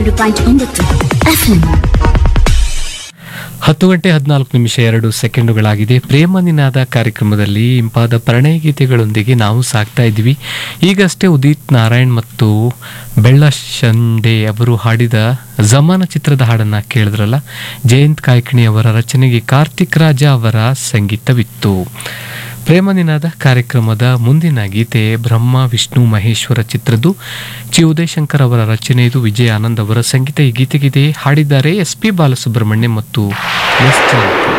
ಒಂದು ಪಾಯಿಂಟ್ ಒಂಬತ್ತು ಎಫ್ಎಂ ಹತ್ತು ಗಂಟೆ ಹದಿನಾಲ್ಕು ನಿಮಿಷ ಎರಡು ಸೆಕೆಂಡುಗಳಾಗಿದೆ ಪ್ರೇಮ ನಿನಾದ ಕಾರ್ಯಕ್ರಮದಲ್ಲಿ ಇಂಪಾದ ಪ್ರಣಯ ಗೀತೆಗಳೊಂದಿಗೆ ನಾವು ಸಾಕ್ತಾ ಇದ್ವಿ ಈಗಷ್ಟೇ ಉದಿತ್ ನಾರಾಯಣ್ ಮತ್ತು ಬೆಳ್ಳ ಶಂಡೆ ಅವರು ಹಾಡಿದ ಜಮಾನ ಚಿತ್ರದ ಹಾಡನ್ನ ಕೇಳಿದ್ರಲ್ಲ ಜಯಂತ್ ಕಾಯ್ಕಿಣಿ ಅವರ ರಚನೆಗೆ ಕಾರ್ತಿಕ್ ರಾಜ ಅವರ ಸಂಗೀತವಿತ್ತು ಪ್ರೇಮ ನಿನಾದ ಕಾರ್ಯಕ್ರಮದ ಮುಂದಿನ ಗೀತೆ ಬ್ರಹ್ಮ ವಿಷ್ಣು ಮಹೇಶ್ವರ ಚಿತ್ರದ್ದು ಚಿ ಉದಯಶಂಕರ್ ಅವರ ರಚನೆ ಇದು ವಿಜಯ ಆನಂದ್ ಅವರ ಸಂಗೀತ ಈ ಗೀತೆಗಿದೆ ಹಾಡಿದ್ದಾರೆ ಎಸ್ ಪಿ ಬಾಲಸುಬ್ರಹ್ಮಣ್ಯ ಮತ್ತು ಎಸ್ ಜಾನಕಿ